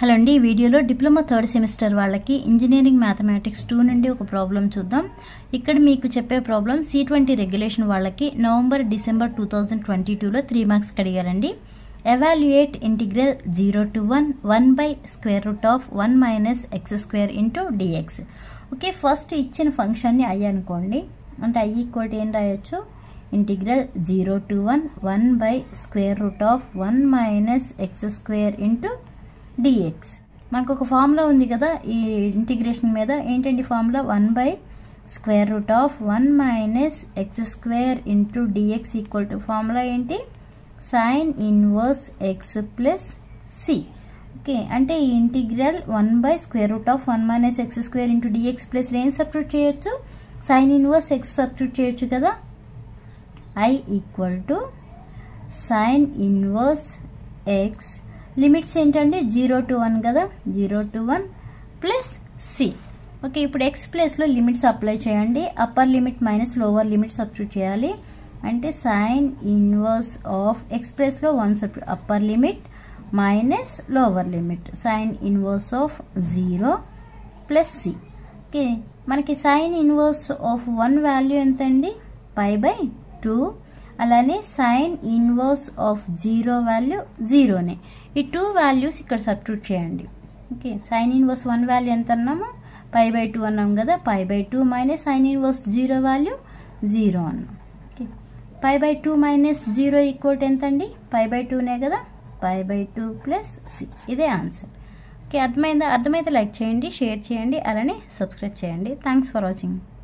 hello అండి ఈ వీడియోలో డిప్లొమా థర్డ్ సెమిస్టర్ వాళ్ళకి ఇంజనీరింగ్ మ్యాథమెటిక్స్ టూ నుండి ఒక ప్రాబ్లం చూద్దాం ఇక్కడ మీకు చెప్పే ప్రాబ్లం సి ట్వంటీ రెగ్యులేషన్ వాళ్ళకి November December two thousand twenty టూలో త్రీ మార్క్స్కి అడిగారండి evaluate integral zero to one one by square root of one minus X square into DX okay first ఇచ్చిన ఫంక్షన్ని ఐ అనుకోండి అంటే ఐ ఈక్వల్ ఏం రాయొచ్చు integral zero to one one by square root of one minus X square into DX మనకు ఒక formula ఉంది కదా ఈ ఇంటిగ్రేషన్ మీద ఏంటండి formula one by square root of one minus X square into DX equal to formula ఏంటి sine inverse X plus C okay అంటే ఈ integral one by square root of one minus X square into DX plus ఏం substitute చేయొచ్చు sine inverse X substitute చేయొచ్చు కదా I equal to sine inverse X limits ఏంటండి zero to one కదా zero to one plus C okay ఇప్పుడు X ప్లేస్లో limits apply చేయండి upper limit minus lower limit substitute చేయాలి అంటే సైన్ ఇన్వర్స్ ఆఫ్ ఎక్స్ ప్లేస్లో one substitute upper limit minus lower limit sine inverse of zero plus C okay మనకి sine inverse of one value ఎంత అండి pi by two అలానే sine inverse of zero value జీరోనే ఈ two values ఇక్కడ substitute చేయండి okay sine inverse one value ఎంత అన్నాము పై బై టూ అన్నాం కదా pi by two minus sine inverse zero value zero అన్నాం okay pi by two minus zero equal ఎంత అండి పై బై టూనే కదా pi by two plus C ఇదే ఆన్సర్ ఓకే అర్థమైందా అర్థమైతే లైక్ చేయండి షేర్ చేయండి అలానే సబ్స్క్రైబ్ చేయండి థ్యాంక్స్ ఫర్ వాచింగ్